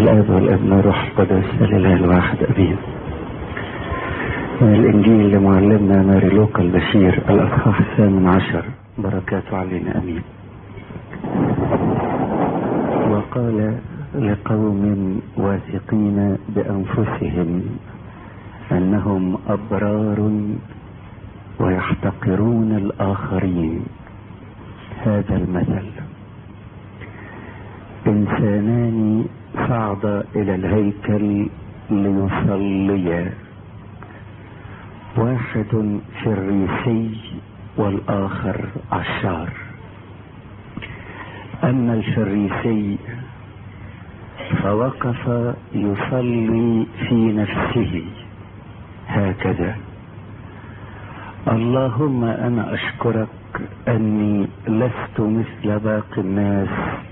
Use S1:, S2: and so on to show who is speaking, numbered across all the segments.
S1: الاب والابن والروح القدس الاله الواحد امين من الانجيل لمعلمنا ماري لوقا البشير الاصحاح الثامن عشر بركاته علينا امين وقال لقوم واثقين بانفسهم انهم ابرار ويحتقرون الاخرين هذا المثل انسانان صعدا الى الهيكل ليصليا واحد فريسي والاخر عشار اما الفريسي فوقف يصلي في نفسه هكذا اللهم انا اشكرك اني لست مثل باقي الناس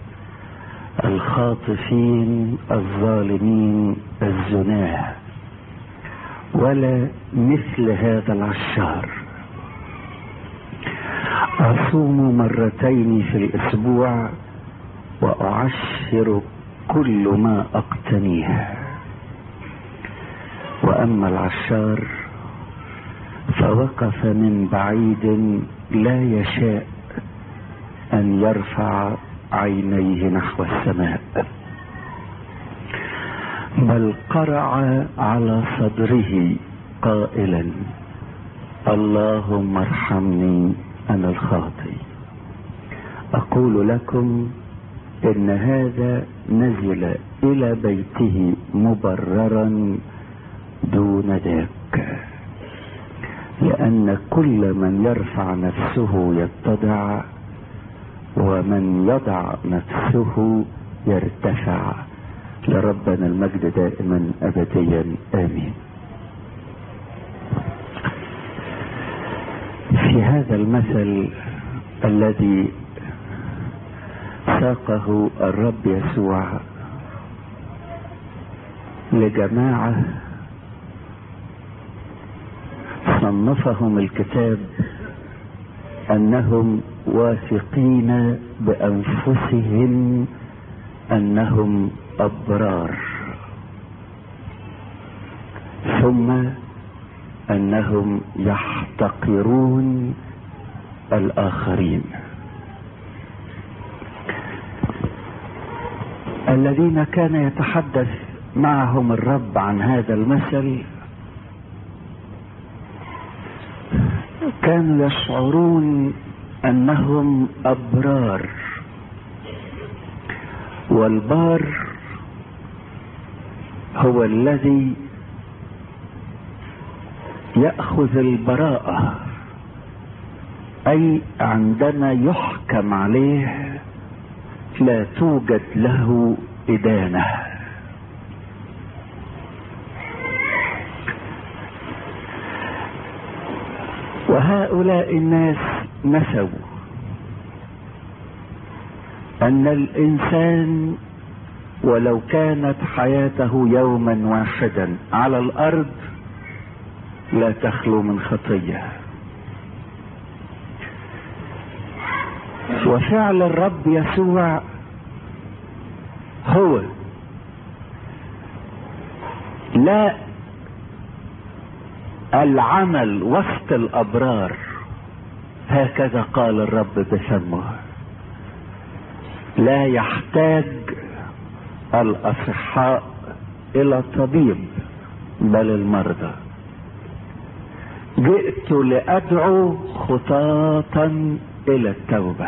S1: الخاطفين الظالمين الزناه ولا مثل هذا العشار اصوم مرتين في الاسبوع واعشر كل ما اقتنيه واما العشار فوقف من بعيد لا يشاء ان يرفع عينيه نحو السماء بل قرع على صدره قائلا اللهم ارحمني انا الخاطي اقول لكم ان هذا نزل الى بيته مبررا دون ذاك لان كل من يرفع نفسه يتضع ومن يضع نفسه يرتفع لربنا المجد دائما ابديا امين في هذا المثل الذي ساقه الرب يسوع لجماعه صنفهم الكتاب انهم واثقين بانفسهم انهم ابرار ثم انهم يحتقرون الاخرين الذين كان يتحدث معهم الرب عن هذا المثل كانوا يشعرون انهم ابرار والبار هو الذي ياخذ البراءه اي عندما يحكم عليه لا توجد له ادانه وهؤلاء الناس نسوا ان الانسان ولو كانت حياته يوما واحدا على الارض لا تخلو من خطيه وفعل الرب يسوع هو لا العمل وسط الابرار هكذا قال الرب بفمه لا يحتاج الاصحاء الى طبيب بل المرضى جئت لادعو خطاطا الى التوبه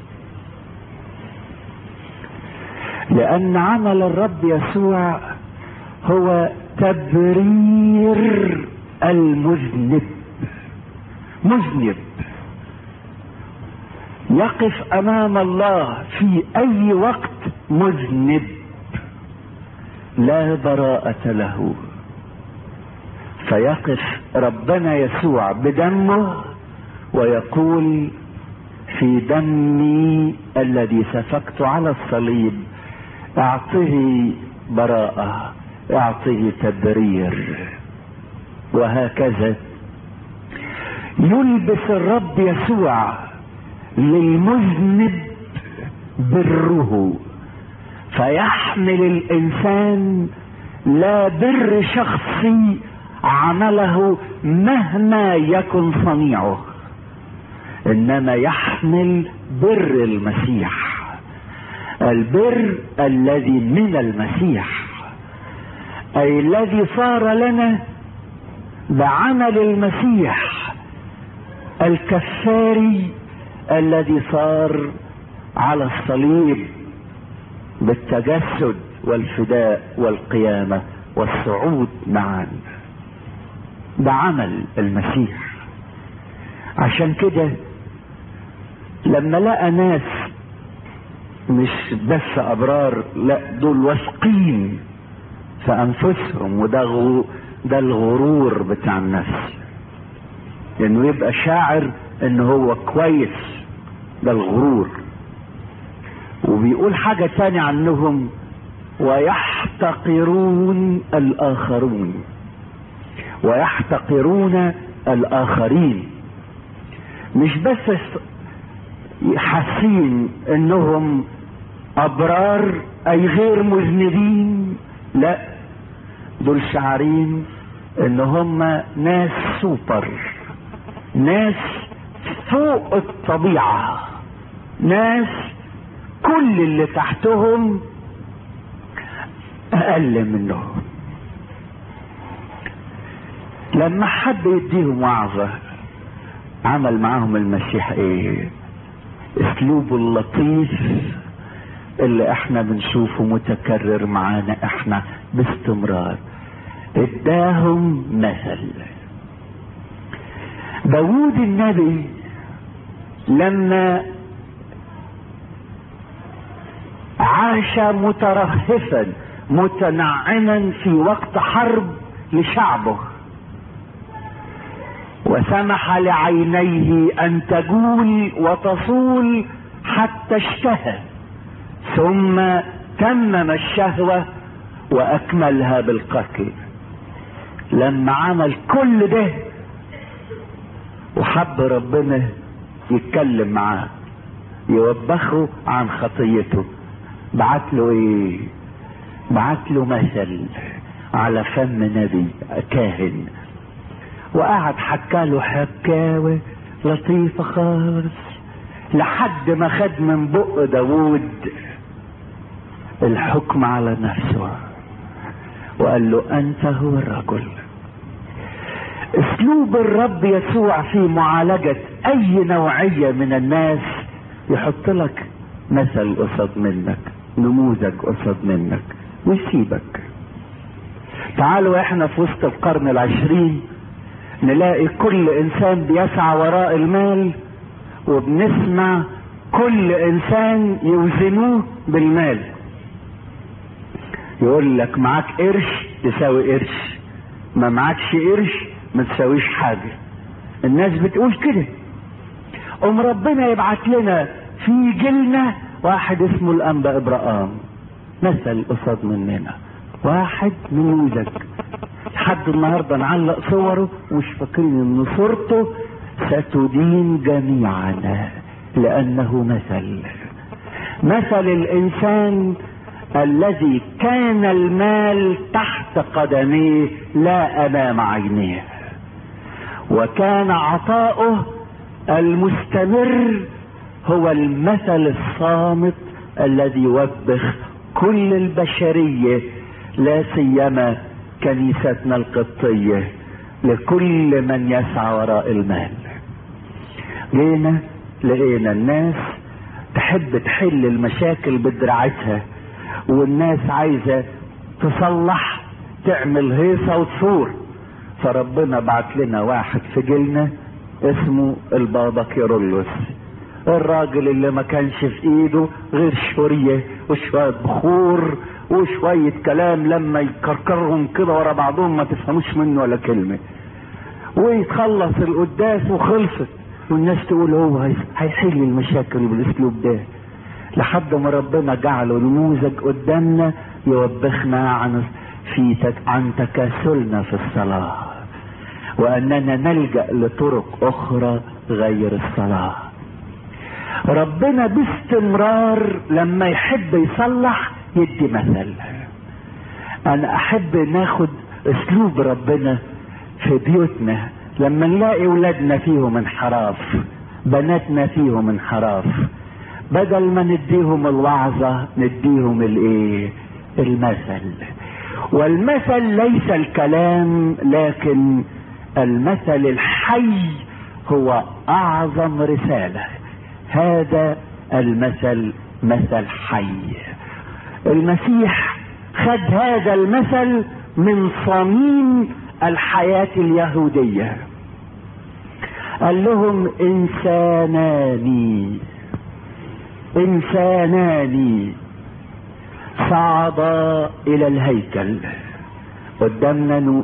S1: لان عمل الرب يسوع هو تبرير المذنب مذنب يقف امام الله في اي وقت مذنب لا براءة له فيقف ربنا يسوع بدمه ويقول في دمي الذي سفكت على الصليب اعطه براءة اعطه تبرير وهكذا يلبس الرب يسوع للمذنب بره
S2: فيحمل الانسان لا بر شخصي عمله مهما يكن صنيعه انما يحمل بر المسيح البر الذي من المسيح اي الذي صار لنا بعمل المسيح الكفاري الذي صار على الصليب بالتجسد والفداء والقيامه والصعود معا بعمل المسيح عشان كده لما لقى ناس مش بس ابرار لا دول واثقين في انفسهم وده غو ده الغرور بتاع النفس انه يبقى شاعر ان هو كويس ده الغرور وبيقول حاجة تاني عنهم ويحتقرون الاخرون ويحتقرون الاخرين مش بس حاسين انهم ابرار اي غير مذنبين لا دول شعارين ان هم ناس سوبر ناس فوق الطبيعة ناس كل اللي تحتهم اقل منهم لما حب يديهم وعظة عمل معاهم المسيح ايه اسلوبه اللطيف اللي احنا بنشوفه متكرر معانا احنا باستمرار اداهم مثل داوود النبي لما عاش مترهفا متنعما في وقت حرب لشعبه وسمح لعينيه ان تجول وتصول حتى اشتهى ثم تمم الشهوة واكملها بالقتل لما عمل كل ده وحب ربنا يتكلم معاه يوبخه عن خطيته بعت له ايه بعت له مثل على فم نبي كاهن وقعد حكاله حكاوة لطيفة خالص لحد ما خد من بق داوود الحكم على نفسه وقال له انت هو الرجل اسلوب الرب يسوع في معالجة اي نوعية من الناس يحط لك مثل قصاد منك نموذج قصاد منك ويسيبك تعالوا احنا في وسط القرن العشرين نلاقي كل انسان بيسعى وراء المال وبنسمع كل انسان يوزنوه بالمال يقول لك معاك قرش تساوي قرش ما معكش قرش ما تساويش حاجة الناس بتقول كده ام ربنا يبعت لنا في جيلنا واحد اسمه الانبا ابراهام مثل قصاد مننا واحد نموذج لحد النهارده نعلق صوره ومش فاكرين ان صورته ستدين جميعنا لانه مثل مثل الانسان الذي كان المال تحت قدميه لا امام عينيه وكان عطاؤه المستمر هو المثل الصامت الذي يوبخ كل البشريه لا سيما كنيستنا القبطيه لكل من يسعى وراء المال جينا لقينا الناس تحب تحل المشاكل بدراعتها والناس عايزة تصلح تعمل هيصة وتصور فربنا بعت لنا واحد في جيلنا اسمه البابا كيرلس الراجل اللي ما كانش في ايده غير شورية وشوية بخور وشوية كلام لما يكركرهم كده ورا بعضهم ما تفهموش منه ولا كلمة ويتخلص القداس وخلصت والناس تقول هو هيحل المشاكل بالاسلوب ده لحد ما ربنا جعله نموذج قدامنا يوبخنا عن في تك عن تكاسلنا في الصلاة وأننا نلجأ لطرق أخرى غير الصلاة ربنا باستمرار لما يحب يصلح يدي مثل انا احب ناخد اسلوب ربنا في بيوتنا لما نلاقي ولادنا فيهم انحراف بناتنا فيهم انحراف بدل ما نديهم الوعظة نديهم الايه المثل والمثل ليس الكلام لكن المثل الحي هو اعظم رسالة هذا المثل مثل حي المسيح خد هذا المثل من صميم الحياة اليهودية قال لهم انسانان انسانان صعدا الى الهيكل قدامنا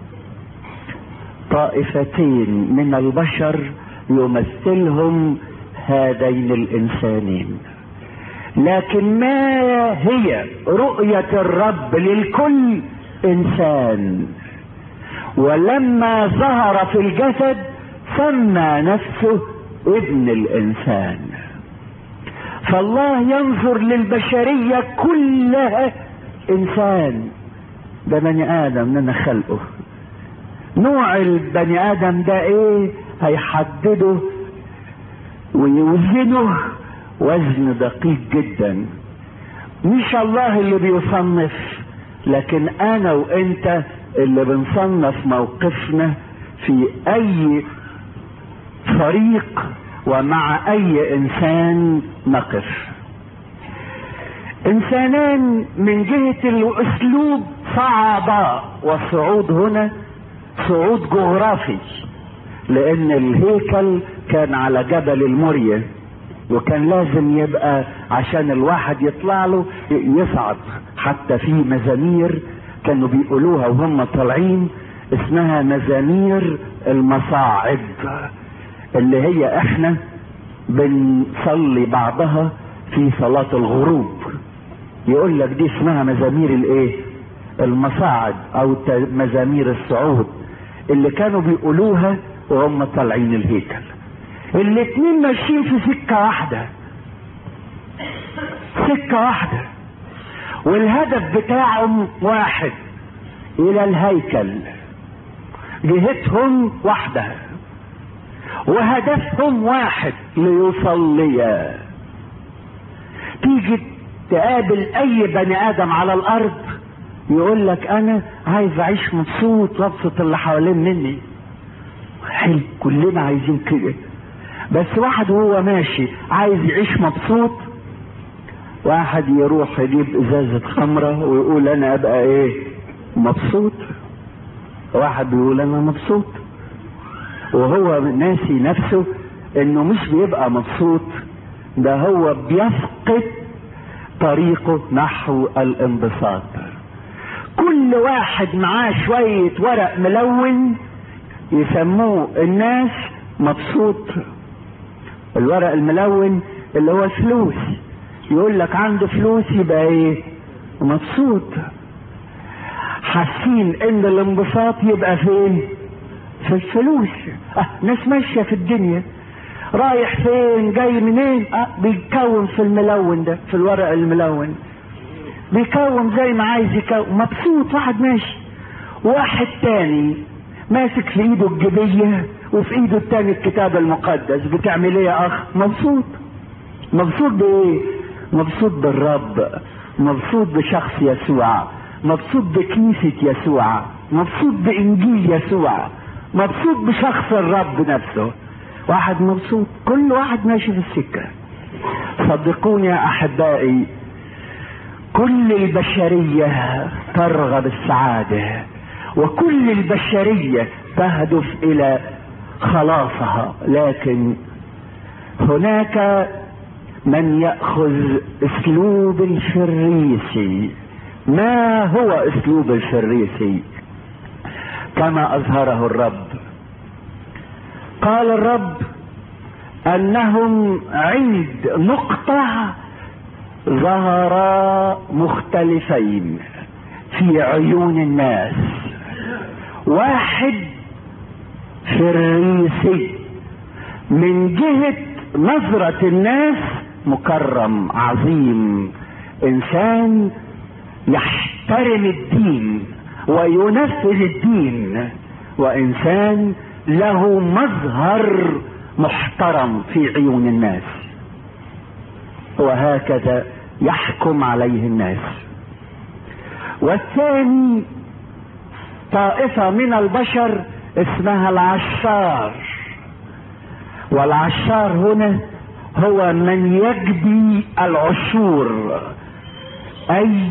S2: طائفتين من البشر يمثلهم هذين الانسانين لكن ما هي رؤية الرب للكل انسان ولما ظهر في الجسد سمى نفسه ابن الانسان فالله ينظر للبشرية كلها انسان ده بني ادم انا خلقه نوع البني ادم ده ايه هيحدده ويوزنه وزن دقيق جدا مش الله اللي بيصنف لكن انا وانت اللي بنصنف موقفنا في اي فريق ومع اي انسان نقف انسانان من جهة الاسلوب صعدا والصعود هنا صعود جغرافي لان الهيكل كان على جبل المريا وكان لازم يبقى عشان الواحد يطلع له يصعد حتى في مزامير كانوا بيقولوها وهم طالعين اسمها مزامير المصاعد اللي هي احنا بنصلي بعضها في صلاة الغروب يقول لك دي اسمها مزامير الايه المصاعد او مزامير الصعود اللي كانوا بيقولوها وهم طالعين الهيكل الاتنين ماشيين في سكة واحدة سكة واحدة والهدف بتاعهم واحد الى الهيكل جهتهم واحدة وهدفهم واحد ليصليا تيجي تقابل اي بني ادم على الارض يقول لك انا عايز اعيش مبسوط وابسط اللي حوالين مني حلو كلنا عايزين كده بس واحد وهو ماشي عايز يعيش مبسوط واحد يروح يجيب ازازة خمرة ويقول انا ابقى ايه مبسوط واحد بيقول انا مبسوط وهو ناسي نفسه انه مش بيبقى مبسوط ده هو بيفقد طريقه نحو الانبساط كل واحد معاه شوية ورق ملون يسموه الناس مبسوط الورق الملون اللي هو فلوس يقول لك عنده فلوس يبقى ايه مبسوط حاسين ان الانبساط يبقى فين في الفلوس اه ناس ماشيه في الدنيا رايح فين جاي منين اه بيكون في الملون ده في الورق الملون بيكون زي ما عايز يكون مبسوط واحد ماشي واحد تاني ماسك في ايده الجبية وفي ايده التاني الكتاب المقدس بتعمل ايه يا اخ مبسوط مبسوط بايه مبسوط بالرب مبسوط بشخص يسوع مبسوط بكنيسة يسوع مبسوط بانجيل يسوع مبسوط بشخص الرب نفسه واحد مبسوط كل واحد ماشي في السكة صدقوني يا احبائي كل البشرية ترغب السعادة وكل البشرية تهدف الى خلاصها لكن هناك من يأخذ اسلوب الفريسي ما هو اسلوب الفريسي كما اظهره الرب قال الرب انهم عند نقطة ظهرا مختلفين في عيون الناس واحد فريسي من جهة نظرة الناس مكرم عظيم انسان يحترم الدين وينفذ الدين وانسان له مظهر محترم في عيون الناس وهكذا يحكم عليه الناس والثاني طائفة من البشر اسمها العشار والعشار هنا هو من يجبي العشور اي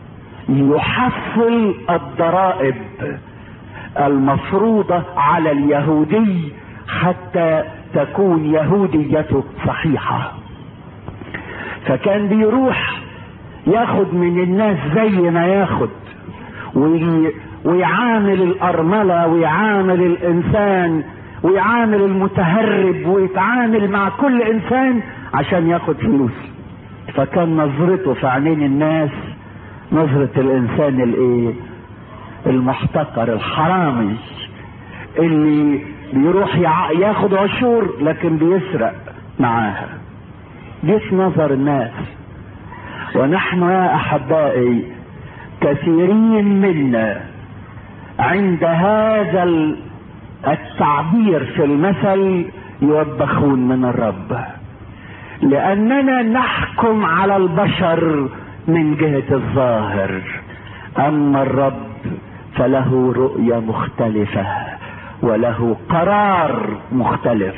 S2: يحصل الضرائب المفروضة على اليهودي حتى تكون يهوديته صحيحة فكان بيروح ياخد من الناس زي ما ياخد وي ويعامل الأرملة ويعامل الإنسان ويعامل المتهرب ويتعامل مع كل إنسان عشان ياخد فلوس فكان نظرته في عينين الناس نظرة الإنسان الإيه؟ المحتقر الحرامي اللي بيروح ياخد عشور لكن بيسرق معاها دي في نظر الناس ونحن يا احبائي كثيرين منا عند هذا التعبير في المثل يوبخون من الرب لاننا نحكم على البشر من جهه الظاهر اما الرب فله رؤيه مختلفه وله قرار مختلف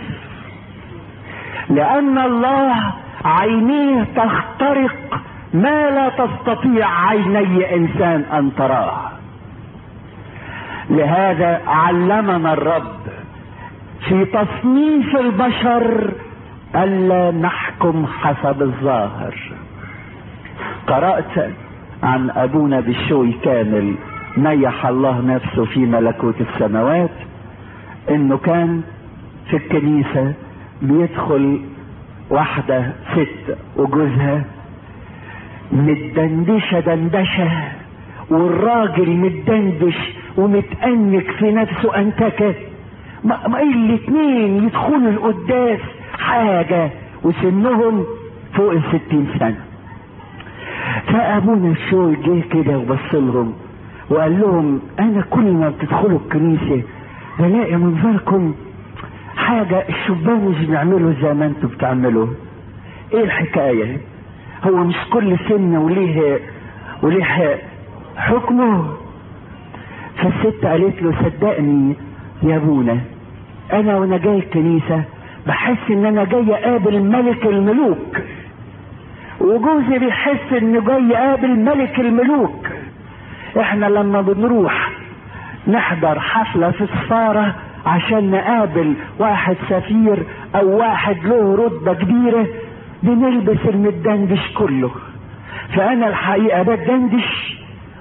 S2: لان الله عينيه تخترق ما لا تستطيع عيني انسان ان تراه لهذا علمنا الرب في تصنيف البشر الا نحكم حسب الظاهر قرات عن ابونا بالشوي كامل نيح الله نفسه في ملكوت السماوات انه كان في الكنيسه بيدخل واحده ست وجوزها متدندشه دندشه والراجل متدندش ومتأنك في نفسه أنتكة ما ما الاتنين يدخلوا القداس حاجة وسنهم فوق الستين سنة فأبونا الشوي جه كده وبص لهم وقال لهم أنا كل ما بتدخلوا الكنيسة بلاقي منظركم حاجة الشبان مش بيعملوا زي ما انتوا بتعملوا ايه الحكاية هو مش كل سن وليه وليه حكمه فالست قالت له صدقني يا ابونا انا وانا جاي الكنيسة بحس ان انا جاي اقابل ملك الملوك وجوزي بيحس انه جاي يقابل ملك الملوك احنا لما بنروح نحضر حفلة في السفارة عشان نقابل واحد سفير او واحد له رتبة كبيرة بنلبس المدندش كله فانا الحقيقة بتدندش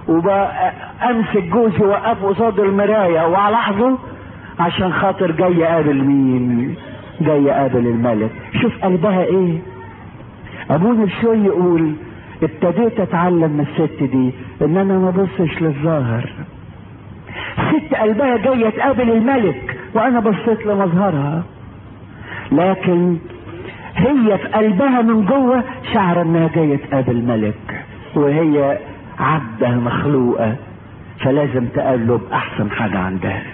S2: وبمسك جوزي وقفه قصاد المراية والاحظه عشان خاطر جاي يقابل مين جاي يقابل الملك شوف قلبها ايه ابونا بشوي يقول ابتديت اتعلم من الست دي ان انا ما بصش للظاهر ست قلبها جايه تقابل الملك وانا بصيت لمظهرها لكن هي في قلبها من جوه شعر انها جايه تقابل ملك وهي عبده مخلوقه فلازم تقابله باحسن حاجه عندها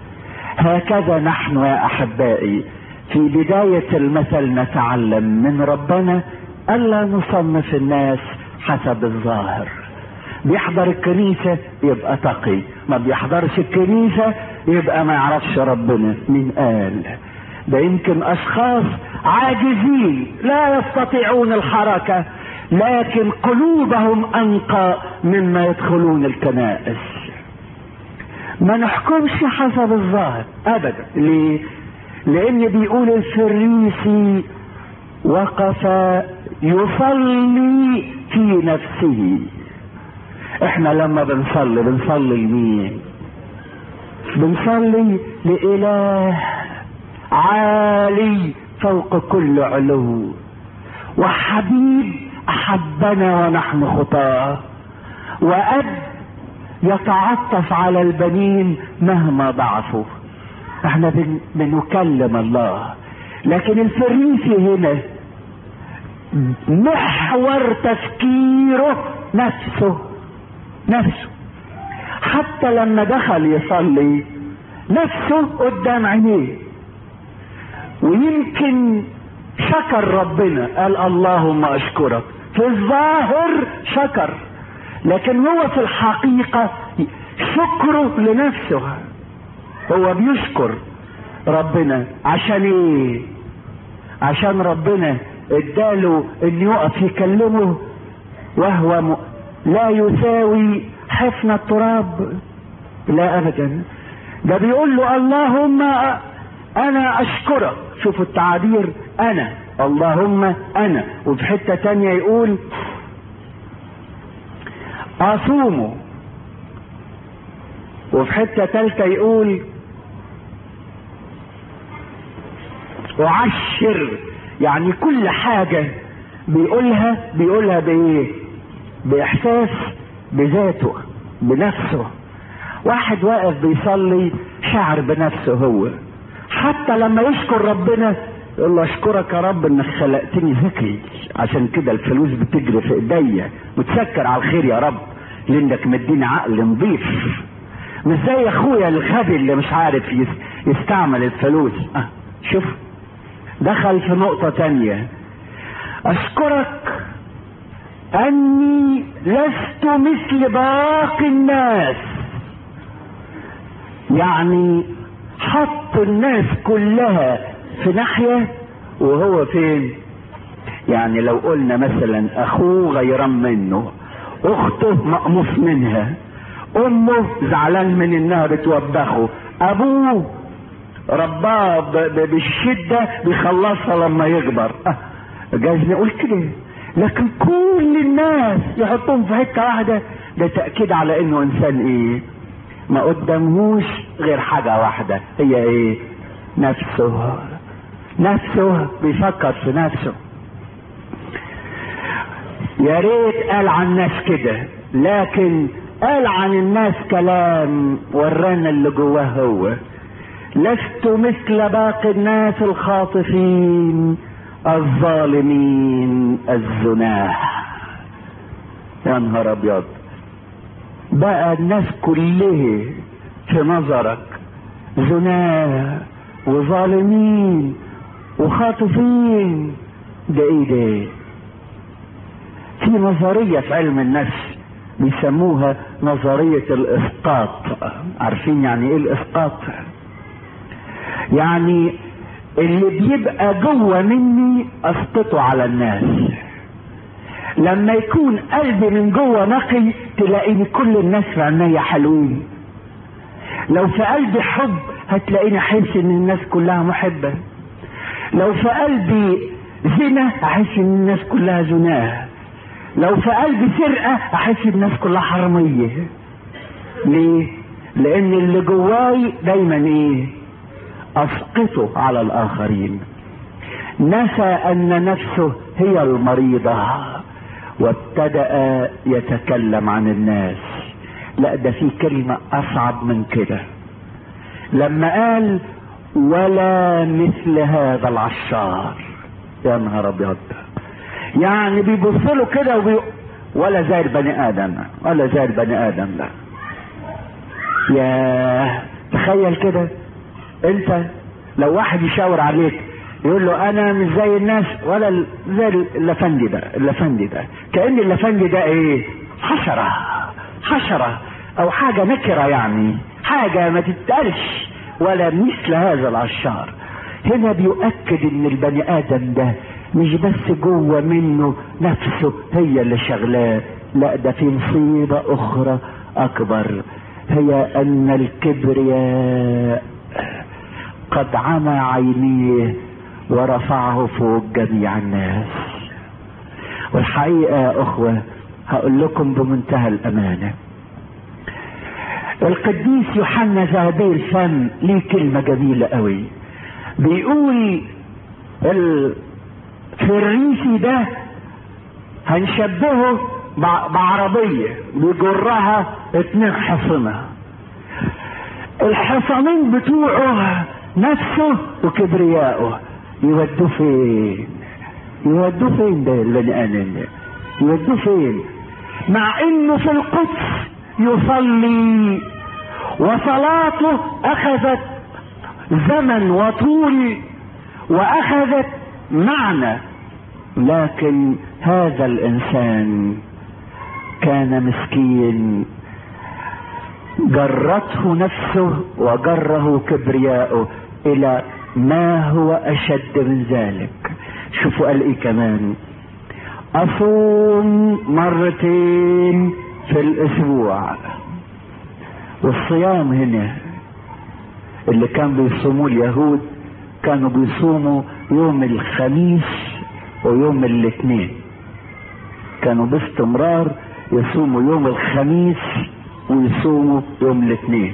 S2: هكذا نحن يا احبائي في بدايه المثل نتعلم من ربنا الا نصنف الناس حسب الظاهر بيحضر الكنيسة يبقى تقي ما بيحضرش الكنيسة يبقى ما يعرفش ربنا مين قال ده يمكن اشخاص عاجزين لا يستطيعون الحركة لكن قلوبهم انقى مما يدخلون الكنائس ما نحكمش حسب الظاهر ابدا ليه لان بيقول الفريسي وقف يصلي في نفسه احنا لما بنصلي بنصلي لمين بنصلي لإله عالي فوق كل علو وحبيب أحبنا ونحن خطاه وأب يتعطف على البنين مهما ضعفوا احنا بن بنكلم الله لكن الفريسي هنا محور تفكيره نفسه نفسه حتى لما دخل يصلي نفسه قدام عينيه ويمكن شكر ربنا قال اللهم اشكرك في الظاهر شكر لكن هو في الحقيقة شكره لنفسه هو بيشكر ربنا عشان ايه عشان ربنا اداله ان يقف يكلمه وهو م... لا يساوي حفن التراب لا ابدا ده بيقول له اللهم انا اشكرك شوفوا التعابير انا اللهم انا وفي حته تانية يقول اصوم وفي حته تالتة يقول اعشر يعني كل حاجة بيقولها بيقولها بايه باحساس بذاته بنفسه واحد واقف بيصلي شعر بنفسه هو حتى لما يشكر ربنا يقول له اشكرك يا رب انك خلقتني ذكي عشان كده الفلوس بتجري في ايديا متشكر على الخير يا رب لانك مديني عقل نظيف مش زي اخويا الغبي اللي مش عارف يستعمل الفلوس أه شوف دخل في نقطة تانية اشكرك اني لست مثل باقي الناس يعني حط الناس كلها في ناحية وهو فين يعني لو قلنا مثلا اخوه غيران منه اخته مقموص منها امه زعلان من انها بتوبخه ابوه رباه بالشدة بيخلصها لما يكبر أه جايز نقول كده لكن كل الناس يحطهم في حتة واحدة ده تأكيد على انه انسان ايه ما قدامهوش غير حاجة واحدة هي ايه نفسه نفسه بيفكر في نفسه يا ريت قال عن الناس كده لكن قال عن الناس كلام ورانا اللي جواه هو لست مثل باقي الناس الخاطفين الظالمين الزناه يا نهار ابيض بقى الناس كلها في نظرك زناه وظالمين وخاطفين ده ايه ده في نظرية في علم النفس بيسموها نظرية الاسقاط عارفين يعني ايه الاسقاط يعني اللي بيبقى جوه مني اسقطه على الناس لما يكون قلبي من جوه نقي تلاقيني كل الناس في عينيا حلوين لو في قلبي حب هتلاقيني احس ان الناس كلها محبة لو في قلبي زنا احس ان الناس كلها زناه لو في قلبي سرقة احس الناس كلها حرامية ليه لان اللي جواي دايما ايه اسقطه على الاخرين نسى ان نفسه هي المريضة وابتدأ يتكلم عن الناس لا ده في كلمة اصعب من كده لما قال ولا مثل هذا العشار يا نهار ابيض يعني بيبص له كده وبي... ولا زي البني ادم ولا زي البني ادم لا يا تخيل كده انت لو واحد يشاور عليك يقول له انا مش زي الناس ولا زي اللفندي ده اللفندي ده كان اللفندي ده ايه حشره حشره او حاجه نكره يعني حاجه ما تتقالش ولا مثل هذا العشار هنا بيؤكد ان البني ادم ده مش بس جوه منه نفسه هي اللي شغلاه لا ده في مصيبة اخرى اكبر هي ان الكبرياء قد عمى عينيه ورفعه فوق جميع الناس والحقيقة يا اخوة هقول لكم بمنتهى الامانة القديس يوحنا ذهبي الفم ليه كلمة جميلة قوي بيقول الفريسي ده هنشبهه بعربية بيجرها اتنين حصنة الحصانين بتوعه نفسه وكبرياءه يودوه فين يودوه فين ده البني ادم ده يودوه فين مع انه في القدس يصلي وصلاته اخذت زمن وطول واخذت معنى لكن هذا الانسان كان مسكين جرته نفسه وجره كبرياؤه الى ما هو اشد من ذلك شوفوا قال ايه كمان اصوم مرتين في الاسبوع والصيام هنا اللي كان بيصوموه اليهود كانوا بيصوموا يوم الخميس ويوم الاثنين كانوا باستمرار يصوموا يوم الخميس ويصوموا يوم الاثنين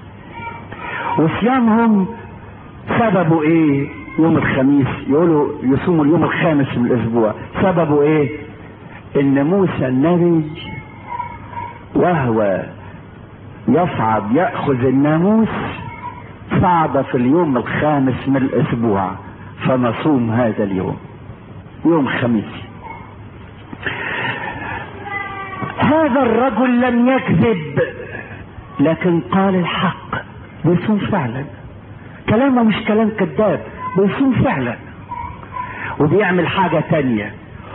S2: وصيامهم سببه ايه يوم الخميس يقولوا يصوموا اليوم الخامس من الاسبوع سببه ايه ان موسى النبي وهو يصعد ياخذ الناموس صعد في اليوم الخامس من الاسبوع فنصوم هذا اليوم يوم خميس هذا الرجل لم يكذب لكن قال الحق بيصوم فعلا كلامه مش كلام كذاب بيصوم فعلا وبيعمل حاجة تانية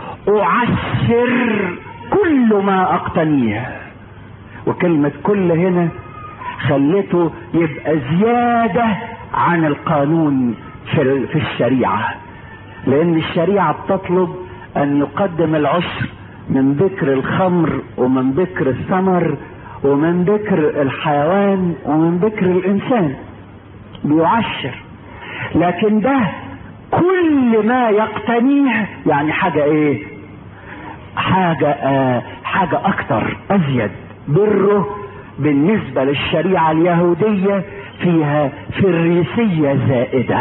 S2: أعشر كل ما أقتنيه وكلمة كل هنا خلته يبقى زيادة عن القانون في في الشريعة لأن الشريعة بتطلب أن يقدم العشر من ذكر الخمر ومن ذكر الثمر ومن ذكر الحيوان ومن ذكر الإنسان بيعشر لكن ده كل ما يقتنيه يعني حاجة ايه حاجة آه حاجة اكتر ازيد بره بالنسبة للشريعة اليهودية فيها فريسية زائدة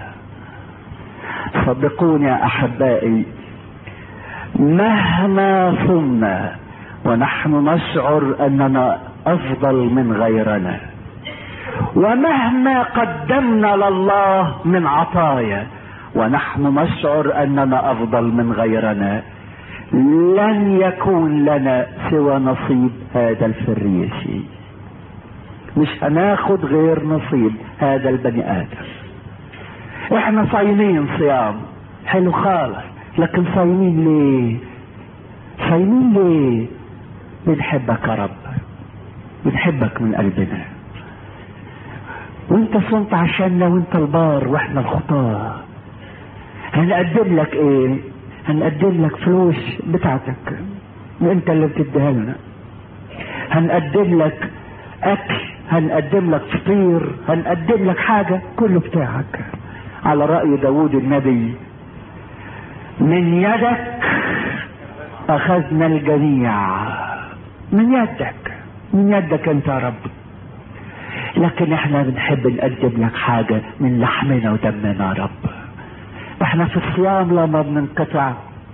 S2: صدقوني يا احبائي مهما صمنا ونحن نشعر اننا افضل من غيرنا ومهما قدمنا لله من عطايا ونحن نشعر اننا افضل من غيرنا لن يكون لنا سوى نصيب هذا الفريسي مش هناخد غير نصيب هذا البني ادم احنا صايمين صيام حلو خالص لكن صايمين ليه صايمين ليه بنحبك يا رب بنحبك من قلبنا وانت صمت عشاننا وانت البار واحنا الخطاة هنقدم لك ايه هنقدم لك فلوس بتاعتك وانت اللي بتديها لنا هنقدم لك اكل هنقدم لك فطير هنقدم لك حاجة كله بتاعك على رأي داود النبي من يدك اخذنا الجميع من يدك من يدك انت يا رب لكن احنا بنحب نقدم لك حاجة من لحمنا ودمنا يا رب احنا في الصيام لما بننقطع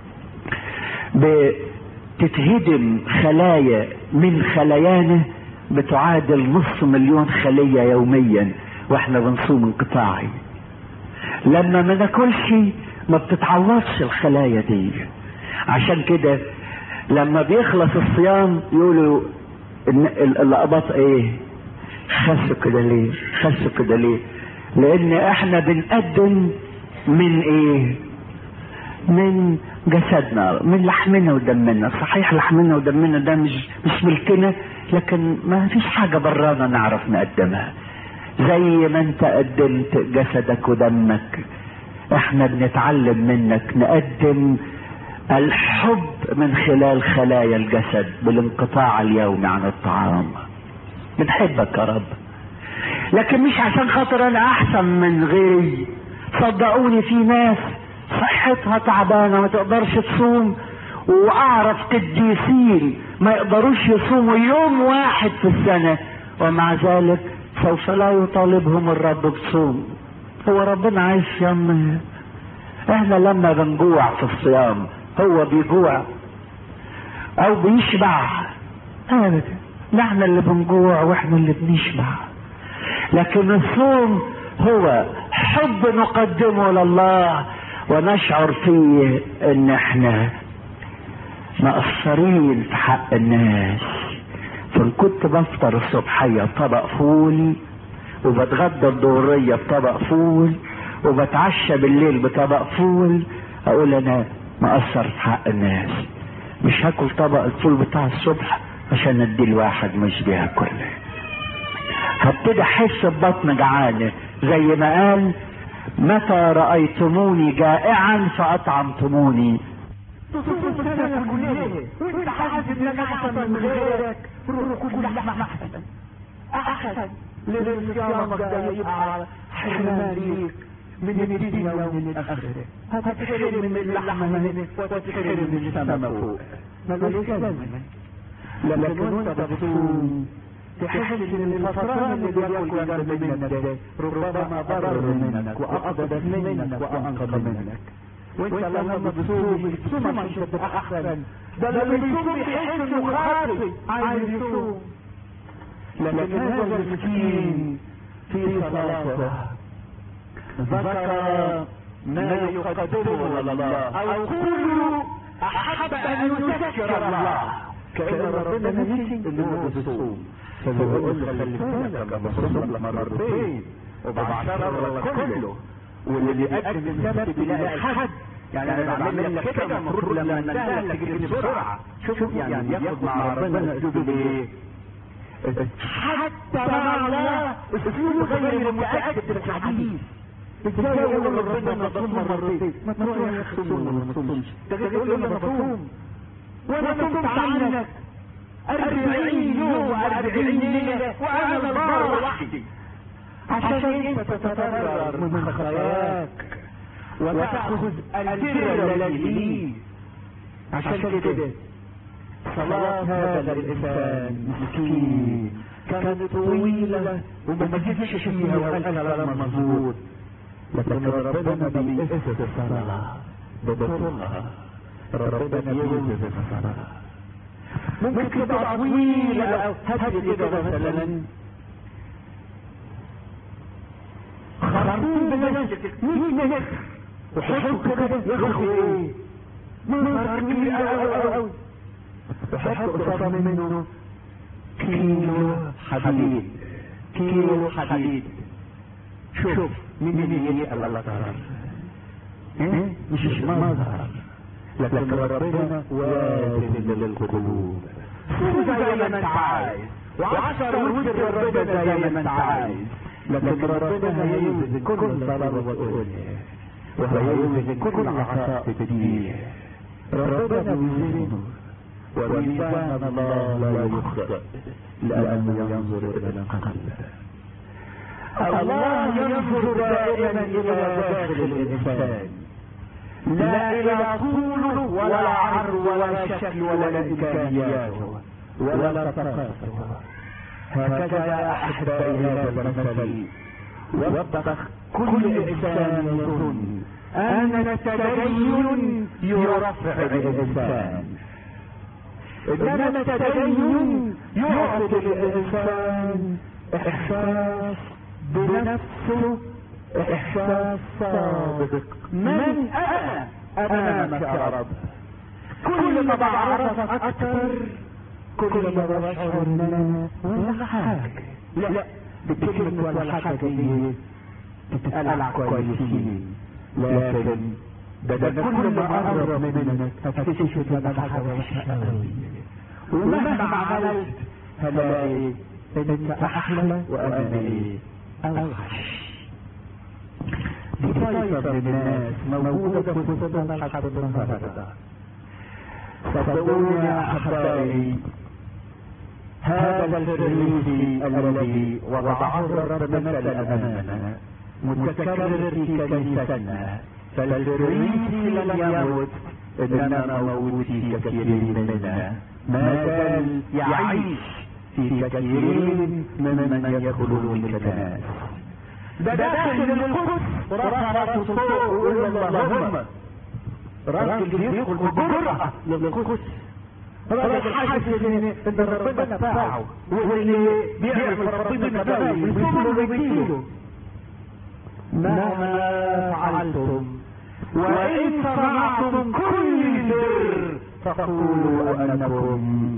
S2: بتتهدم خلايا من خلايانا بتعادل نص مليون خلية يوميا واحنا بنصوم انقطاعي لما ما ناكلش ما بتتعوضش الخلايا دي عشان كده لما بيخلص الصيام يقولوا القباط ايه خسوا كده ليه خسوا كده ليه لان احنا بنقدم من ايه من جسدنا من لحمنا ودمنا صحيح لحمنا ودمنا ده مش مش ملكنا لكن ما فيش حاجه برانا نعرف نقدمها زي ما انت قدمت جسدك ودمك احنا بنتعلم منك نقدم الحب من خلال خلايا الجسد بالانقطاع اليومي عن الطعام بنحبك يا رب لكن مش عشان خاطر انا احسن من غيري صدقوني في ناس صحتها تعبانه ما تقدرش تصوم واعرف قديسين ما يقدروش يصوموا يوم واحد في السنه ومع ذلك سوف لا يطالبهم الرب بصوم هو ربنا عايز صيام احنا لما بنجوع في الصيام هو بيجوع او بيشبع ابدا نحن اللي بنجوع واحنا اللي بنشبع لكن الصوم هو حب نقدمه لله ونشعر فيه ان احنا مقصرين في حق الناس فان كنت بفطر الصبحية بطبق فول وبتغدى الظهرية بطبق فول وبتعشى بالليل بطبق فول اقول انا مقصر في حق الناس مش هاكل طبق الفول بتاع الصبح عشان ادي الواحد مش بياكل هبتدي احس ببطن جعانه زي ما قال متى رأيتموني جائعا فأطعمتموني
S3: وانت حاسس انك احسن من غيرك روح كل لحمة احسن احسن لان صيامك ده يبقى حرمان ليك من الدنيا ومن الاخرة هتتحرم من اللحمة هنا وتتحرم من السما فوق ملوش لازمة لكن وانت بتصوم تحس ان الفطران اللي بياكل جنب منك ده ربما ضر منك واقدر منك وانقذ منك وانت لما بتصوم بتصوم عشان تبقى احسن ده اللي بيصوم يحس انه خاطئ عايز يصوم لكن هذا المسكين في صلاته ذكر ما يقدمه الله او كله احب ان يذكر الله كان ربنا نسي انه بيصوم فبيقول له خلي بالك لما تصوم مرتين وبعشرة كله واللي بيقدم السبت بيلاقي الحد يعني انا بعمل لك كده المفروض لما انتهى لك تجري بسرعه شوف يعني ياخد مع ربنا اسلوب ايه حتى مع الله اسلوب غير متاكد من الحديث ازاي يقول ربنا انا بصوم مرتين ما تروح يا اخي تصوم ولا ما تصومش ده يقول له انا بصوم وانا صمت عنك أربعين يوم وأربعين ليلة وأنا البار وحدي عشان أنت تتضرر من خطاياك وتأخذ البر الذي لي عشان كده صلاة هذا الإنسان مسكين كانت طويلة وما جبش فيها وقال كلام مظبوط لكن ربنا بيأسس الصلاة ببطلها ربنا بيأسس الصلاة ممكن تبقى طويلة أو هات كده مثلا خرطوم بنفسك مين نفسك وحط كده ياخد ايه منظر كبير أوي أوي أوي وحط قصاد منه كيلو حديد كيلو حديد شوف مين اللي يسأل الله تعالى مش مظهر لكن ربنا واسد للقلوب صوم زي ما انت عايز وعشر وتر ربنا زي ما انت عايز لكن ربنا هيوزن كل صلاة وتقولها وهيوزن كل عطاء تديه ربنا يوزنه وميزان الله لا يخطئ لأنه ينظر إلى القلب الله ينظر دائما إلى داخل الإنسان لا إلى طوله ولا عرض ولا شكل ولا إمكانياته ولا ثقافته هكذا يا أحبائي هذا المثل وبخ كل إنسان يظن أن التدين يرفع الإنسان إنما التدين يعطي الإنسان إحساس بنفسه إحساس صادق من أنا أمامك يا رب كل ما بعرفك أكثر كل ما بشعر إن أنا ولا حاجة لا بكلمة ولا حاجة دي تتقلع كويسين لكن ده ده كل ما أقرب منك هتكتشف إن أنا حاجة وحشة قوي ومهما عملت هلاقي أنت أحلى وأنا إيه أوحش بطيطة من الناس موجودة في وسطنا لحد النهاردة صدقوني يا أحبائي هذا الفريسي الذي وضعه الرب مثلا أمامنا متكرر في كنيستنا فالفريسي لم يمت إنما موجود في كثيرين منا ما زال يعيش في كثيرين ممن يدخلون الكنائس ده داخل القدس رفع راسه فوق ويقول اللهم راجل بيدخل بجرأة للقدس راجل حاسس ان ان ربنا نفعه واللي بيعمل ربنا نفعه ويصوم له ويجيله مهما فعلتم
S2: وإن صنعتم كل بر فقولوا أنكم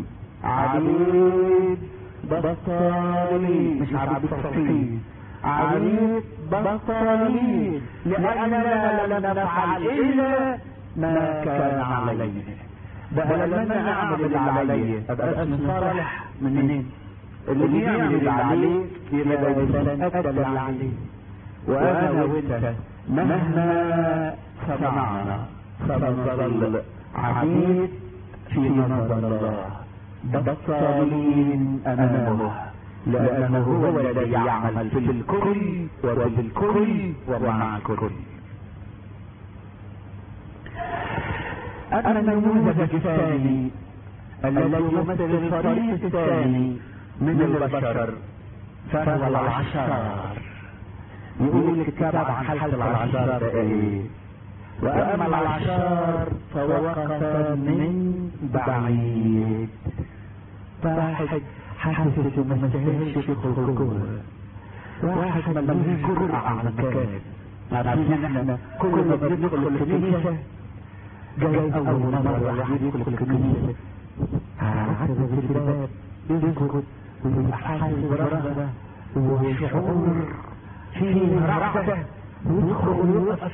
S2: عبيد بطالين مش عبيد صالحين عبيد بطالين لأننا لم نفعل إلا ما كان علينا بقى لما أنا أعمل اللي عليا أبقى اسمي صالح منين؟ اللي بيعمل اللي عليه يبقى الإنسان أدى اللي عليه وأنا وأنت مهما صنعنا سنظل عبيد في نظر الله بطالين أمامه لأنه هو الذي يعمل في الكل وبالكل ومع الكل أما النموذج الثاني الذي يمثل الفريق الثاني من البشر فهو العشار يقول الكتاب عن حالة العشار ده ايه واما العشار فوقف من بعيد واحد حاسس انه ما استاهلش يدخل جوه واحد ملوش جرأة على المكان عارفين احنا كل ما بندخل الكنيسة جاي اول مرة الواحد يدخل الكنيسة عدد الباب يسكت ويبقى حاسس برهبة وشعور فيه رعدة ويدخل ويوقف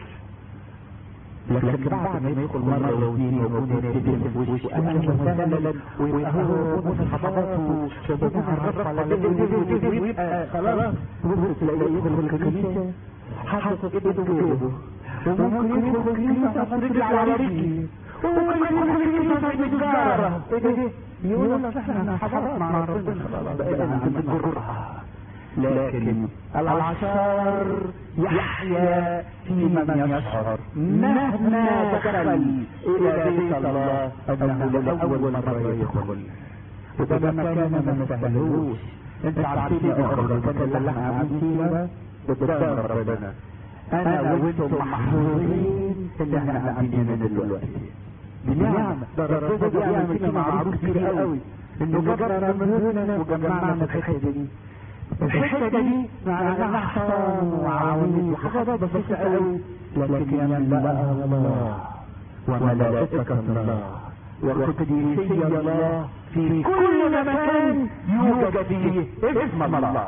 S2: لكن بعد ما يدخل مرة واثنين ويكون يبتدي في وشه أهلا وسهلا ويبقى هو في الحضارات وشديد الرفع على جده ويبقى خلاص تبص تلاقيه يدخل الكنيسة حاطط ايده في جيبه وممكن يدخل الكنيسة حاطط رجل على رجلي وممكن يدخل الكنيسة في الجارة ايه ده يقول لك احنا حضرات مع ربنا خلاص بقينا عند الجرأة لكن العشار يحيا في من يشعر مهما دخل الى بيت الله انه لاول مره يدخل وده مكان ما نستهلوش انت عارفين يا اخوة المكان اللي احنا قاعدين فيه قدام ربنا انا وانتم محظوظين اللي احنا قاعدين هنا دلوقتي بنعمة ده ربنا بيعمل فينا معروف كتير قوي انه جبرنا من هنا وجمعنا في الحته دي الحته دي مع انها حصان وعوامل وحاجات بسيطه قوي لكن يملأها الله وملائكة الله وقديسي الله في كل مكان يوجد فيه اسم الله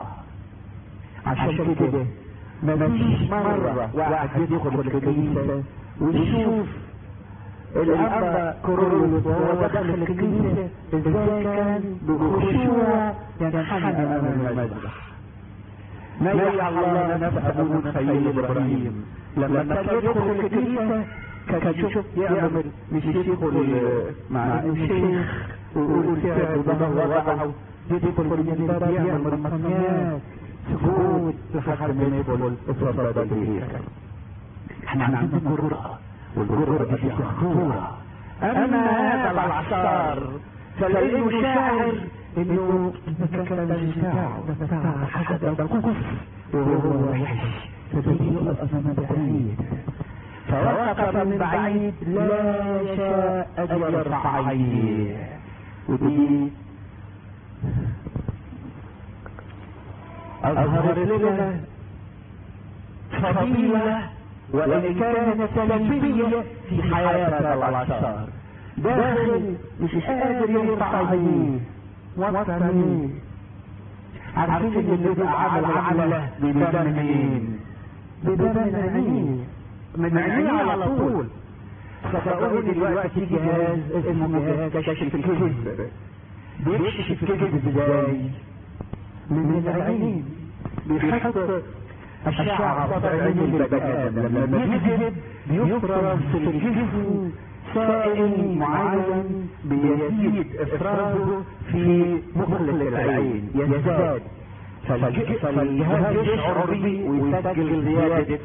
S2: عشان كده ما فيش مرة واحد يدخل الكنيسة ويشوف الأب كورولوس وهو داخل الكنيسة ازاي كان بخشوع ينحنى أمام المذبح نيح الله نفس أبو خليل إبراهيم لما كان يدخل الكنيسة كان يشوف يعمل مش يدخل مع انه شيخ ويقول سعد وده وضعه يدخل المنبر يعمل مرمطنيات سجود لحد ما يدخل الصلاة الهيكل احنا عندنا جرأة والجرأة دي خطورة أما هذا العشار فلأنه شاعر إنه كان بتاعه ده بتاع حاجة ده كفر وهو وحش فبيجي يقف من بعيد فوقف من بعيد لا يشاء أن يرفع عينيه ودي أظهرت لنا فضيلة وإن كانت سلبية في حياة هذا العشار داخل مش قادر يرفع عينيه وطن مين عارفين اللي بيبقى عمل عملة بيبان منين بيبان من عينيه من عينيه على طول فبقول دلوقتي في جهاز اسمه جهاز كشف الكذب بيكشف الكذب ازاي من العينين بيحط الشعر طبع عين البني ادم لما بيكذب بيفرز في الجسم سائل معين بيزيد افرازه في مخلص العين يزداد فالجهاز يشعر به ويسجل زيادة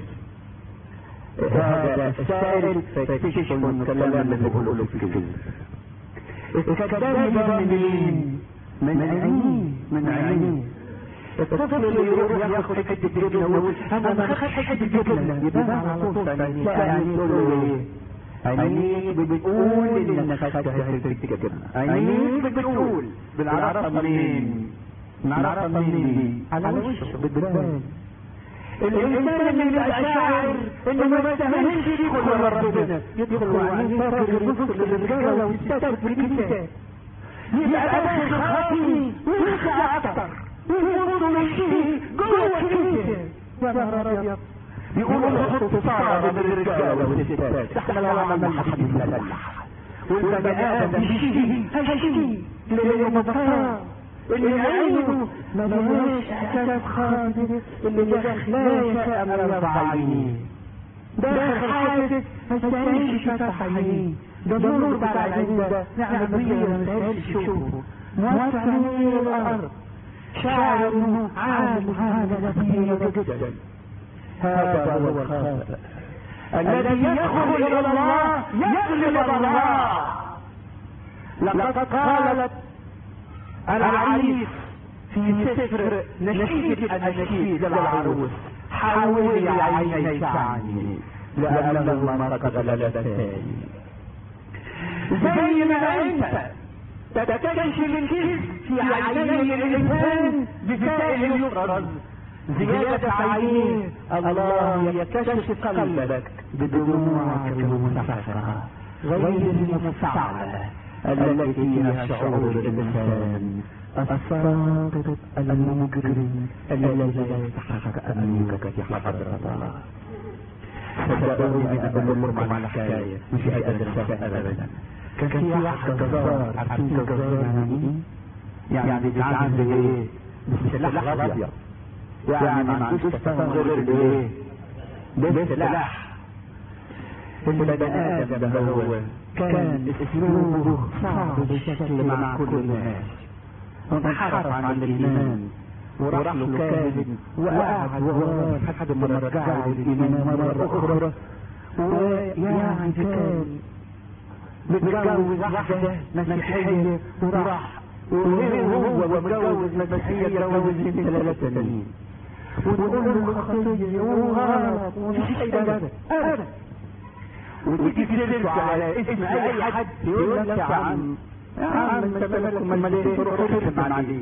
S2: هذا السائل فيكتشف انه الكلام اللي بيقوله في الكذب الكذاب ده منين؟ من عينيه من عينيه الطفل اللي يروح ياخد حته جبنه ويقول انا ما خدت حته جبنه يبان على طول يعني يقول له ايه؟ عينيك بتقول انك خدت حته جبنه عينيك بتقول بالعرفه منين؟ نعرفها منين دي؟ على وشه بتبان
S3: الانسان اللي يبقى شاعر انه ما يستاهلش يدخل ربنا يدخل وعليه فاكر يبص للرجاله والستات في الكنيسه يبقى داخل خاطي ويخشى اكتر ويبص للشيء جوه الكنيسه يا نهار ابيض يقولوا نحط صعبة بين الرجاله والستات احنا لو عملنا حد يتلح والبني ادم يشتهي هيشتهي لانه مبطال اللي عينه ما لهاش احساس خاطر اللي داخل لا يشاء ان يرفع عينيه داخل حاسس ما يستاهلش فتح عينيه ده نور بعد العين ده نعمة كبيرة ما يستاهلش يشوفه موسع عينيه الارض شاعر انه عالم هذا كبيرة جدا هذا هو الخاطئ الذي يدخل الى الله يغلب الله لقد قالت العريس في سفر نشيد الاناشيد للعروس حاولي عينيك عني لأنهما قد غلبتاني زي ما انت تكتشف الكذب في عيني الانسان بسائل يفرز زيادة عينيه الله يكشف قلبك بدموعك المنفعة غير المستعملة التي فيها شعور الإنسان الساقط المجرم الذي لا يستحق أن يوجد في حضرة الله صدقوني أنا بقول لكم على حكاية مش أدرسها أبدا كان في واحد جزار عارفين جزار يعني إيه؟ يعني بيتعامل بإيه؟ بالسلاح الأبيض يعني ما عندوش تفاهم غير بايه بالسلاح البني ادم ده هو كان اسلوبه صعب بشكل مع كل الناس انحرف عن الايمان وراح له كاهن وقعد وراه لحد ما رجعه الايمان مره اخرى ويعني كان متجوز واحده مسيحيه وراح وهو متجوز مسيحيه اتجوز من ثلاثه سنين ونقول له خطيه وغلط ومش ابدا ابدا وتيجي تدرس على اسم اي حد يقول لك يا عم يا عم انت مالك امال ليه تروح تخدم عليه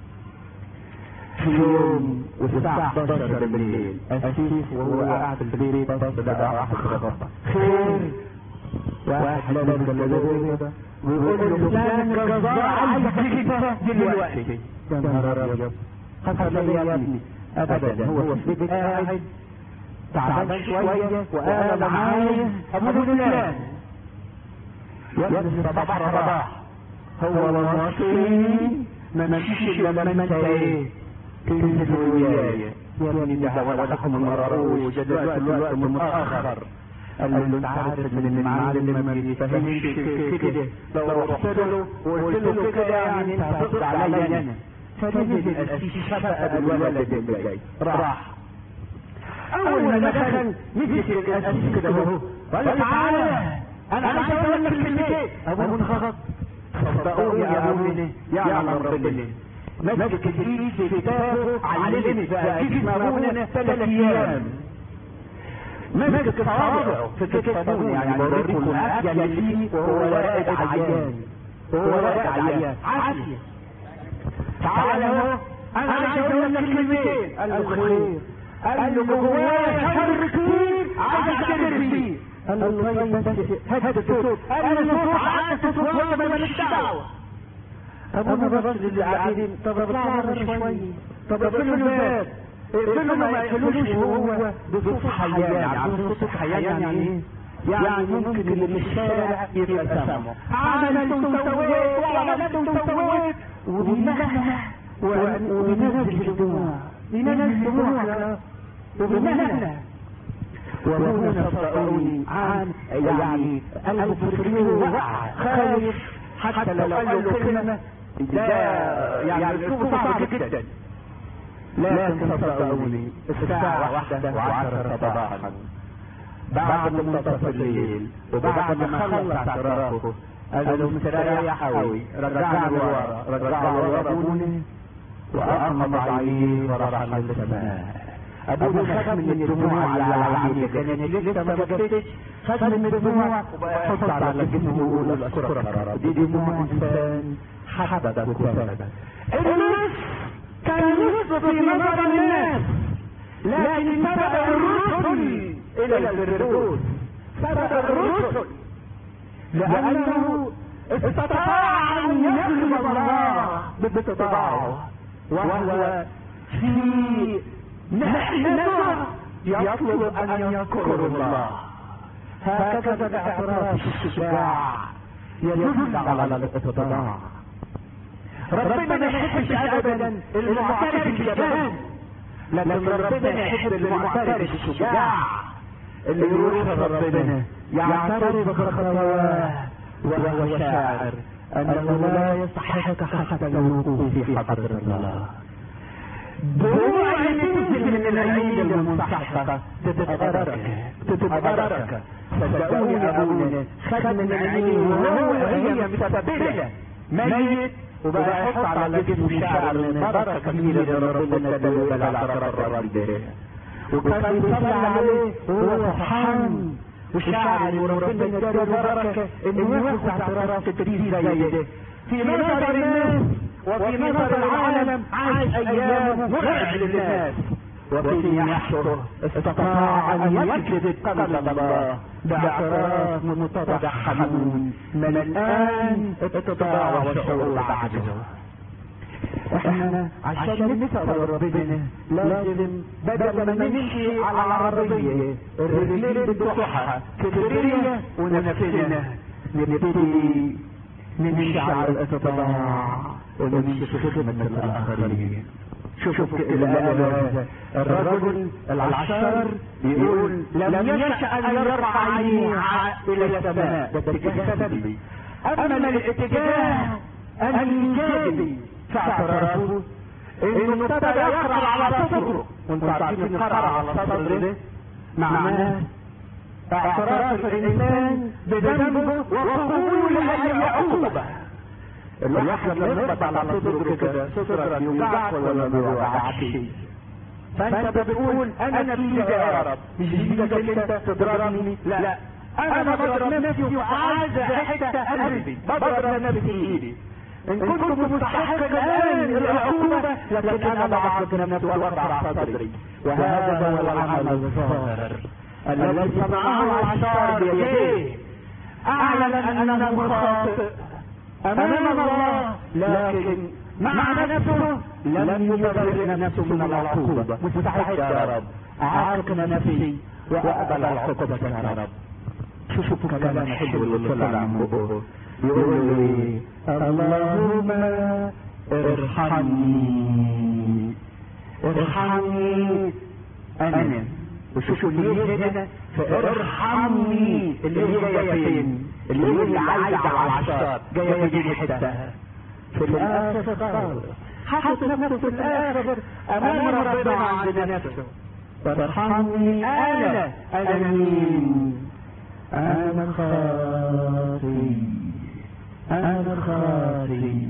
S3: في يوم والساعة 11 بالليل أسيس وهو قاعد في البيت بص لقى واحد خبط خير واحد لابس اللبس ويقول له فلان الجزار عايزك تيجي دلوقتي يا نهار ابيض حصل لي يا ابني ابدا هو في البيت قاعد تعبان شويه وانا معايا ابو فلان يلبس صباح رباح هو والمصريين ما مشيش الا لما انت ايه تنزل وياي يا ابني ده ولدكم المرروش دلوقتي الوقت متاخر قال له انت عارف ان المعلم ما بيفهمش كده لو رحت له وقلت له كده يعني انت هتقضي عليا انا فنزل القسيس شفق الولد اللي جاي راح اول ما دخل مسك القسيس كده اهو قال له تعالى انا عايز اقول لك كلمتين ابو منخفض صدقوني يا ابو يعلم ربنا مسك الإيد في كتابه علمني بقى جسم ابونا ثلاث ايام مسك صوابعه في كتابه يعني بوريكم العافية اللي فيه وهو راقد عيان وهو راقد عيان عافية تعالى اهو انا عايز اقول لك كلمتين قال له خير قال له جوايا شر كتير عايز اعترف فيه قال له طيب بس هات الصوت قال له صوت عايز تصوت مالكش دعوه ابونا بص للي قاعدين طب اطلع بره شويه طب اقفلوا الباب اقفلوا ما يقفلوش وهو بصوت حيان يعني صوت حيان يعني ايه؟ يعني ممكن اللي من الشارع يبقى سامعه عملت وسويت وعملت وسويت وبينهنه وبينزل الدموع بينزل دموع وبينهنه وهنا صدقوني عن يعني قلبه في وقع خايف حتى لو قال له كلمة ده يعني الاسلوب صعب جدا لكن صدقوني الساعة واحدة وعشرة صباحا بعد منتصف الليل وبعد ما خلص اعترافه قال له مستريح قوي رجعنا لورا رجعنا لورا ابونا واغمض عينيه ورحل السماء ابونا خد من الدموع اللي على عينيه كانت لسه ما جبتش خد من الدموع وحط على جسمه ويقول اشكرك يا رب دي دموع انسان حبك وكفرك الناس كان نصف في نظر الناس لكن سبق الرسل الى الفردوس سبق الرسل لانه استطاع ان يغلب الله باتباعه وهو في محنته يطلب ان يذكر الله هكذا باعتراف الشجاع يدل على الاتباع ربنا ما يحبش ابدا المعترف الجبان لكن ربنا يحب المعترف الشجاع اللي يروح لربنا يعترف بخطاياه وهو شاعر انه لا يستحق حتى الوقوف في حضرة الله دموع اللي تنزل من العين المنسحقة تتبرك تتبرك صدقوني ابونا خد من عينيه وهو هي متبلة ميت وبقى يحط على جسمه شعر من بركة كبيرة اللي ربنا اداله بالاعتراف الرب وكان يصلي عليه وهو فرحان وشاعر وربنا اداله بركة انه ياخد اعتراف كتير زي ده في نظر الناس وفي نظر العالم عاش ايامه مرعب للناس وفي يحشره استطاع ان يجلب قلب الله باعتراف متضح حنون من الان اتباع والشعور بعده احنا عشان نسأل ربنا لازم بدل ما نمشي على العربية الرجلين بتوعها كبرية ونفسنا نبتدي نمشي على الاتباع ونمشي في خدمة الآخرين شوف الآن الرجل العشار يقول لم يشأ أن يرفع عينيه إلى السماء ده اتجاه سلبي أما الاتجاه الإيجابي فاعترافه إنه ابتدى يقرأ على صدره وانتوا عارفين القرأ على الصدر ده معناه اعتراف الإنسان بذنبه وقبول أي عقوبة الواحد لما يخبط على صدره كده صدرك يوجعك ولا ما يوجعكش فانت بتقول انا في يا رب مش بايدك انت تضربني لا انا بضرب نفسي وعايز حته قلبي بضرب نفسي بايدي ان كنت مستحق الان العقوبه لكن انا بعذب نفسي وارفع صدري وهذا هو العمل الظاهر الذي صنعه العشار بيديه اعلن انه خاطئ امام الله لكن مع نفسه لم يبرئ نفسه من العقوبة مستحق يا رب عاقنا نفسي واقبل العقوبة يا رب شوفوا كلام حلو اللي طلع من بقه يقول لي اللهم ارحمني ارحمني انا وشوفوا اللي هنا فارحمني اللي هي جايه فين اللي هي اللي عايده على العشار جايه دي حتة في الاخر خالص حاطط نفسه في الاخر امام ربنا عند نفسه فارحمني انا انا مين انا خاطي انا خاطي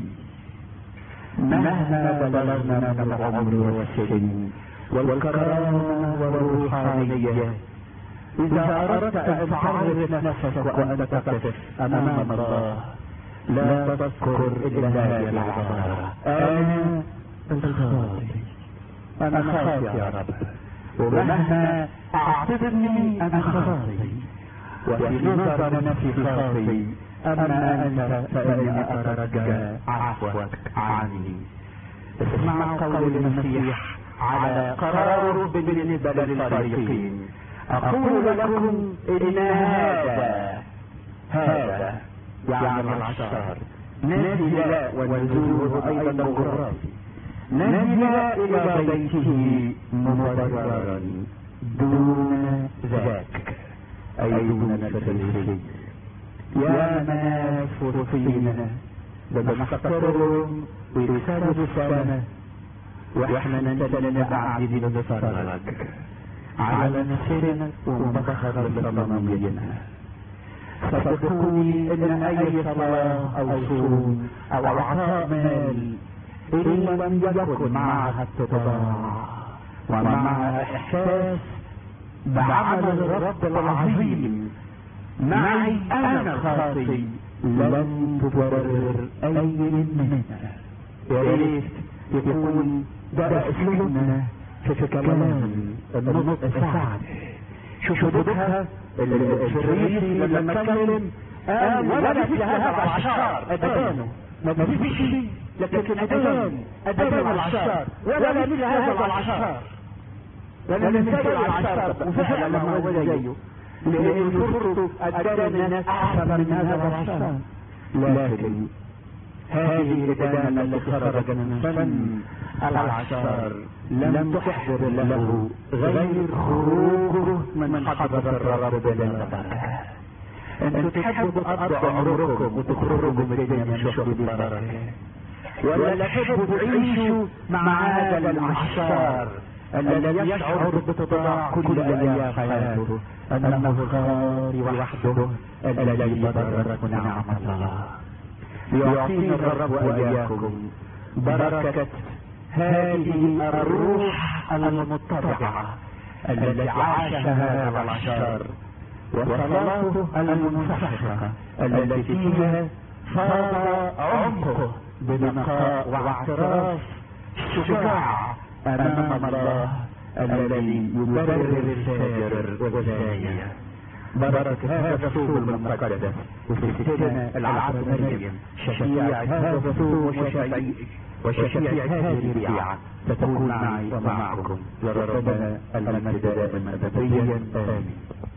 S3: مهما بلغنا من العمر والسن والكرامة والروحانية إذا أردت أن تعرف نفسك وأن تقف أمام الله لا تذكر إلا هذه العبارة أنا الخاطئ أنا خاطئ يا رب ومهما أعتبرني أنا خاطئ وفي نظر نفسي خاطئ أما أنت فإني أترجى عفوك عني اسمع قول المسيح على قراره بالنسبة للفريقين أقول لكم إن هذا هذا يعني العشار نزل ونزوله أيضا غرابي نزل إلى بيته مبررا دون ذاك أي دون الفريقين يا ناس وصينا بنحتقرهم ويكسروا السنة واحنا ننتبه قاعدين نتفرج على نفسنا ونبخر بصمامينا صدقوني ان اي صلاة او صوم او عطاء مال ان لم يكن معها اتباع ومعها احساس بعمل الرب العظيم معي انا الخاطي لن تبرر اي منها يا ريت يكون ده اسلوبنا
S2: في كلام النطق سعد شوفوا بدها الشريفي لما اتكلم قال ولا مثل هذا العشار ادانه ما فيش لكن ادان ادان العشار ولا مثل هذا العشار ولا مثل العشار وفعلا لما هو زيه لان فرصه ادان الناس احسن من هذا العشار لكن هذه الإدانة التي خرجت من فم العشار لم تحضر له غير خروجه من حضرة الرب بلا بركة انتوا تحبوا تقضوا عمركم وتخرجوا من الدنيا من شغل البركة ولا تحبوا تعيشوا مع هذا العشار الذي يشعر بتضاع كل ايام حياته انه الغار وحده الذي يبرك نعمة الله ليعطينا الرب واياكم بركة هذه الروح المتبعة التي عاش هذا العشار وصلاته المنسحقة التي فيها صار عمقه بنقاء واعتراف شجاع امام الله الذي يبرر الفاجر والزانية بركة هذا الصوم المقدس وفي السنة العبد مريم شفيعة هذا الصوم وشفيع وشفيعة هذه البيعة تكون معي ومعكم لربنا المجد دائما أبديا آمين